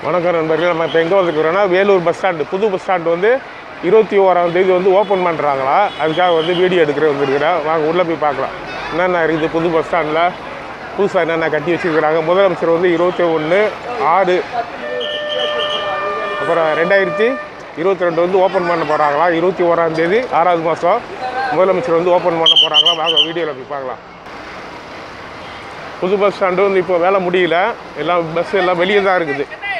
வணக்கம் நண்பர்களே நம்ம இப்போ எங்கே வந்துருக்கிறோன்னா வேலூர் பஸ் ஸ்டாண்டு புது பஸ் ஸ்டாண்டு வந்து இருபத்தி ஓராம் தேதி வந்து ஓப்பன் பண்ணுறாங்களா அதுக்காக வந்து வீடியோ எடுக்கிற வந்திருக்கிறேன் வாங்க உள்ளே போய் பார்க்கலாம் என்னென்ன இருக்குது புது பஸ் ஸ்டாண்டில் புதுசாக என்னென்ன கட்டி வச்சுருக்கிறாங்க முதலமைச்சர் வந்து இருபத்தி ஒன்று ஆறு அப்புறம் ரெண்டாயிரத்தி இருபத்தி ரெண்டு வந்து ஓப்பன் பண்ண போகிறாங்களா இருபத்தி ஓராம் தேதி ஆறாவது மாதம் முதலமைச்சர் வந்து ஓப்பன் பண்ண போகிறாங்களா வாங்க வீடியோவில் போய் பார்க்கலாம் புது பஸ் ஸ்டாண்டு வந்து இப்போ வேலை முடியல எல்லாம் பஸ் எல்லாம் வெளியே தான் இருக்குது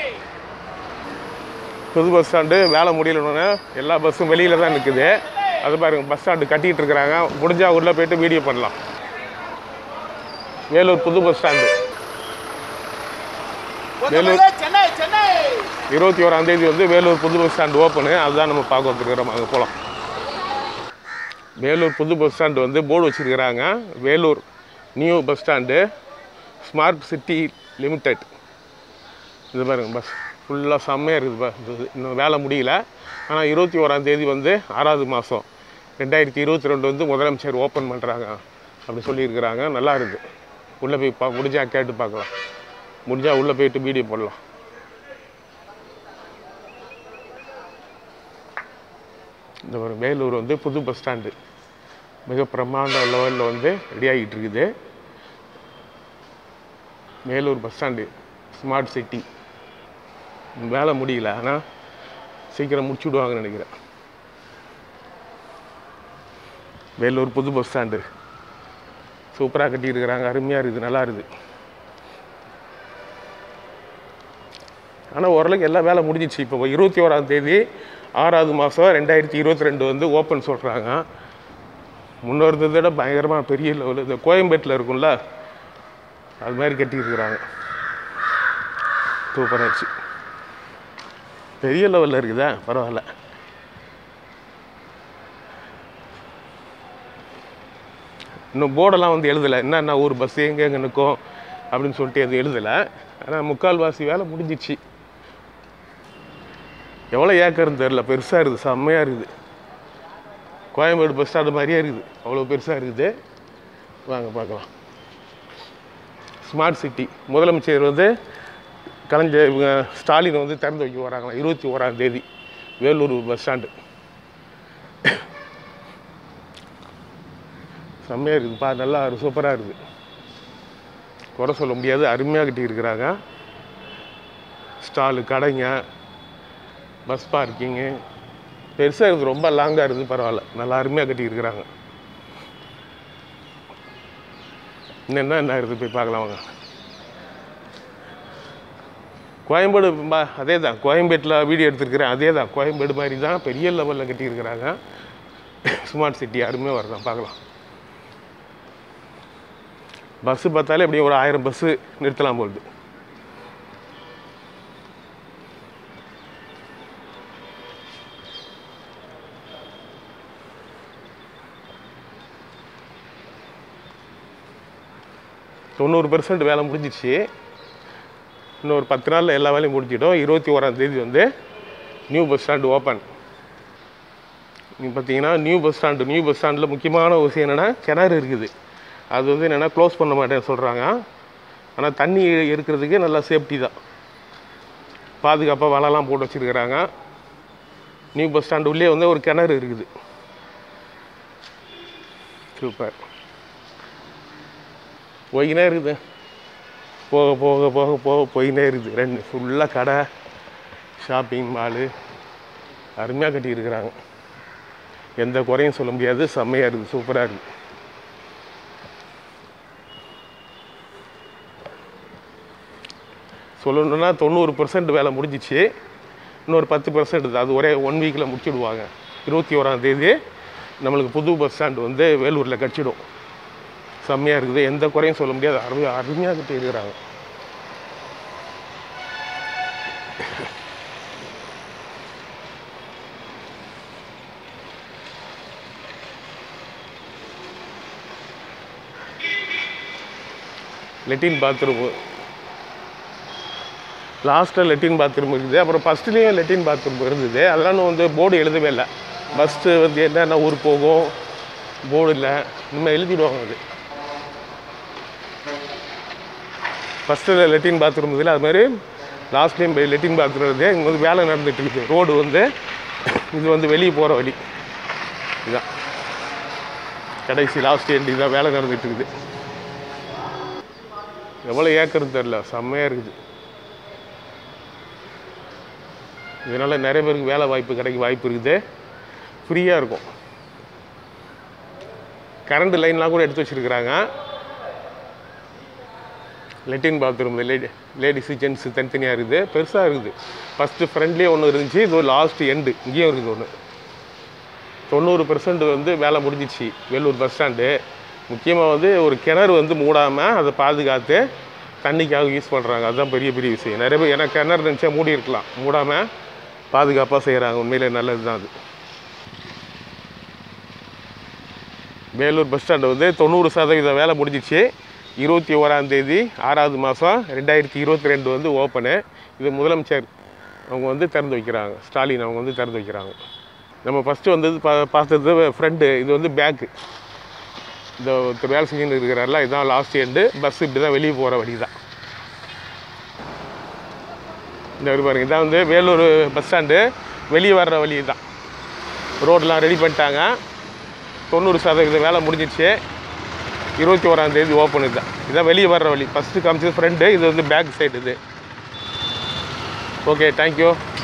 புது பஸ் ஸ்டாண்டு வேலை முடியலன்னு எல்லா பஸ்ஸும் வெளியில் தான் நிற்குது அது பாருங்க பஸ் ஸ்டாண்டு கட்டிகிட்டு இருக்கிறாங்க முடிஞ்சால் உள்ளே போயிட்டு வீடியோ பண்ணலாம் வேலூர் புது பஸ் ஸ்டாண்டு வேலூர் சென்னை சென்னை இருபத்தி ஓராம் தேதி வந்து வேலூர் புது பஸ் ஸ்டாண்டு ஓப்பனு அதுதான் நம்ம பார்க்க வந்துருக்கிறோம் அங்கே போகலாம் வேலூர் புது பஸ் ஸ்டாண்டு வந்து போர்டு வச்சுருக்கிறாங்க Vellore new bus stand smart city limited இது பாருங்க பஸ் ஃபுல்லாக செம்மையாக இருக்குது பஸ் இது இன்னும் வேலை முடியல ஆனால் இருபத்தி ஓராம் தேதி வந்து ஆறாவது மாதம் ரெண்டாயிரத்தி இருபத்தி ரெண்டு வந்து முதலமைச்சர் ஓப்பன் பண்ணுறாங்க அப்படி சொல்லியிருக்கிறாங்க நல்லா இருக்குது உள்ளே போய் பா முடிஞ்சா கேட்டு பார்க்கலாம் முடிஞ்சால் உள்ளே போயிட்டு வீடியோ போடலாம் இந்த ஒரு வேலூர் வந்து புது பஸ் ஸ்டாண்டு மிக பிரமாண்ட லெவலில் வந்து ரெடி ஆகிட்டு இருக்குது Vellore bus stand smart city வேலை முடியல ஆனால் சீக்கிரம் முடிச்சு விடுவாங்கன்னு நினைக்கிறேன் வேலூர் புது பஸ் ஸ்டாண்டு சூப்பராக கட்டியிருக்கிறாங்க அருமையாக இருக்குது நல்லா இருக்குது ஆனால் ஓரளவுக்கு எல்லா வேலை முடிஞ்சிச்சு இப்போ இருபத்தி ஓராம் தேதி ஆறாவது மாதம் ரெண்டாயிரத்தி இருபத்தி ரெண்டு வந்து ஓப்பன் சொல்கிறாங்க முன்னொருத்ததை விட பயங்கரமாக பெரிய லெவலு இந்த கோயம்பேட்டில் இருக்கும்ல அது மாதிரி கட்டியிருக்கிறாங்க சூப்பராகிடுச்சு பெரிய லெவலில் இருக்குதா பரவாயில்ல இன்னும் போர்டெல்லாம் வந்து எழுதலை என்னென்ன ஊர் பஸ் எங்கே எங்கே நிற்கும் அப்படின்னு சொல்லிட்டு எதுவும் எழுதலை ஆனால் முக்கால்வாசி வேலை முடிஞ்சிச்சு எவ்வளோ ஏக்கர்னு தெரில பெருசாக இருக்குது செம்மையாக இருக்குது கோயம்பேடு பஸ் ஸ்டாண்டு மாதிரியே இருக்குது அவ்வளோ பெருசாக இருக்குது வாங்க பார்க்கலாம் ஸ்மார்ட் சிட்டி முதலமைச்சர் வந்து கலைஞர் இவங்க ஸ்டாலின் வந்து திறந்து வைக்க வராங்களாம் இருபத்தி ஓராம் தேதி வேலூர் பஸ் ஸ்டாண்டு செம்மையாக இருக்குது பா நல்லா சூப்பராக இருக்குது குறை சொல்ல முடியாது அருமையாக கட்டி இருக்கிறாங்க ஸ்டாலு கடைங்க பஸ் பார்க்கிங்கு பெருசாக இருக்குது ரொம்ப லாங்காக இருக்குது பரவாயில்ல நல்லா அருமையாக கட்டி இருக்கிறாங்க இன்னும் என்ன என்ன இருக்குது போய் பார்க்கலாம் வாங்க கோயம்பேடு பா- அதே தான் கோயம்பேட்டில் வீடியோ எடுத்திருக்கிறேன் அதே தான் கோயம்பேடு மாதிரி தான் பெரிய லெவலில் கட்டியிருக்கிறாங்க ஸ்மார்ட் சிட்டி அருமையாக வருதான் பார்க்கலாம் பஸ்ஸு பார்த்தாலே எப்படியும் ஒரு ஆயிரம் பஸ்ஸு நிறுத்தலாம் போகுது தொண்ணூறு பெர்சன்ட் வேலை முடிஞ்சிச்சு இன்னும் ஒரு பத்து நாளில் எல்லா வேலையும் முடிஞ்சிடும் இருபத்தி ஓராம் தேதி வந்து நியூ பஸ் ஸ்டாண்டு ஓப்பன் நீ பார்த்தீங்கன்னா new bus stand new bus ஸ்டாண்டில் முக்கியமான ஒரு விஷயம் என்னென்னா கிணறு இருக்குது அது வந்து என்னென்னா க்ளோஸ் பண்ண மாட்டேன்னு சொல்கிறாங்க ஆனால் தண்ணி இருக்கிறதுக்கு நல்லா சேஃப்டி தான் பாதுகாப்பாக வலைலாம் போட்டு வச்சுருக்கிறாங்க நியூ பஸ் ஸ்டாண்டு உள்ளே வந்து ஒரு கிணறு இருக்குது சூப்பர் போய்கினே இருக்குது போக போக போக போக போயினே இருக்குது ரெண்டு ஃபுல்லாக கடை ஷாப்பிங் மாலு அருமையாக கட்டியிருக்கிறாங்க எந்த குறையும் சொல்ல முடியாது செம்மையாக இருக்குது சூப்பராக இருக்குது சொல்லணுன்னா தொண்ணூறு பர்சன்ட் வேலை முடிஞ்சிச்சு இன்னொரு பத்து பர்சன்ட் அது ஒரே ஒன் வீக்கில் முடிச்சுடுவாங்க இருபத்தி ஓராம் தேதி நம்மளுக்கு புது பஸ் ஸ்டாண்டு வந்து வேலூரில் கட்டிடும் செம்மையாக இருக்குது எந்த குறையும் சொல்ல முடியாது அருமையாக அருமையாக கட்டி இருக்கிறாங்க லெட்டின் பாத்ரூமு லாஸ்ட்டில் லெட்டின் பாத்ரூம் இருக்குது அப்புறம் ஃபஸ்ட்லேயும் லெட்டின் பாத்ரூம் இருந்தது அதெல்லாம் வந்து போர்டு எழுதவே இல்லை பஸ்ஸு வந்து என்னென்ன ஊர் போகும் போர்டு இல்லை இனிமேல் எழுதிடுவாங்க அது ஃபஸ்ட்டு லெட்டின் பாத்ரூம் இதில் அது மாதிரி லாஸ்ட் டைம் லெட்டின் பாத்ரூம் இருந்து இங்கே வந்து வேலை நடந்துட்டு இருக்குது ரோடு வந்து இது வந்து வெளியே போகிற வழி இதுதான் கடைசி லாஸ்ட் எண்ட் இதான் வேலை நடந்துட்டு இருக்குது எவ்வளோ ஏக்கர்னு தெரில செம்மையாக இருக்குது இதனால் நிறைய பேருக்கு வேலை வாய்ப்பு கிடைக்க வாய்ப்பு இருக்குது ஃப்ரீயாக இருக்கும் கரண்ட் லைன்லாம் கூட எடுத்து வச்சுருக்குறாங்க லெட்டின் பாத்ரூம் லேடி லேடிஸு ஜென்ஸு தனித்தனியாக இருக்குது பெருசாக இருக்குது ஃபஸ்ட்டு ஃப்ரெண்ட்லேயே ஒன்று இருந்துச்சு இது லாஸ்ட் எண்டு இங்கேயும் இருக்குது ஒன்று தொண்ணூறு பெர்சன்ட் வந்து வேலை முடிஞ்சிச்சு வேலூர் பஸ் ஸ்டாண்டு முக்கியமாக வந்து ஒரு கிணறு வந்து மூடாமல் அதை பாதுகாத்து தண்ணிக்காக யூஸ் பண்ணுறாங்க அதுதான் பெரிய பெரிய விஷயம் நிறைய பேர் ஏன்னா கிணறு நினச்சா மூடி இருக்கலாம் மூடாமல் பாதுகாப்பாக செய்கிறாங்க உண்மையிலே நல்லது தான் அது வேலூர் பஸ் ஸ்டாண்டு வந்து தொண்ணூறு சதவீதம் வேலை முடிஞ்சிச்சு இருபத்தி ஓராம் தேதி ஆறாவது மாதம் ரெண்டாயிரத்தி இருபத்தி ரெண்டு வந்து ஓப்பனு இது முதலமைச்சர் அவங்க வந்து திறந்து வைக்கிறாங்க ஸ்டாலின் அவங்க வந்து திறந்து வைக்கிறாங்க நம்ம ஃபஸ்ட்டு வந்தது பா பார்த்தது ஃப்ரண்ட்டு இது வந்து பேக்கு இந்த ஒருத்தர் வேலை செஞ்சுன்னு இருக்கிறாரில்ல இதுதான் லாஸ்ட் எண்டு பஸ் இப்படி தான் வெளியே போகிற வழி தான் இந்த இருக்கு பாருங்க இதான் வந்து வேலூர் பஸ் ஸ்டாண்டு வெளியே வர்ற வழி தான் ரோடெலாம் ரெடி பண்ணிட்டாங்க தொண்ணூறு சதவீதம் வேலை முடிஞ்சிடுச்சு இருபத்தி ஓராம் தேதி ஓப்பன் இதுதான் இதான் வெளியே வர்ற வழி ஃபஸ்ட்டு காமிச்சது ஃப்ரண்ட்டு இது வந்து பேக் சைடு இது ஓகே தேங்க்யூ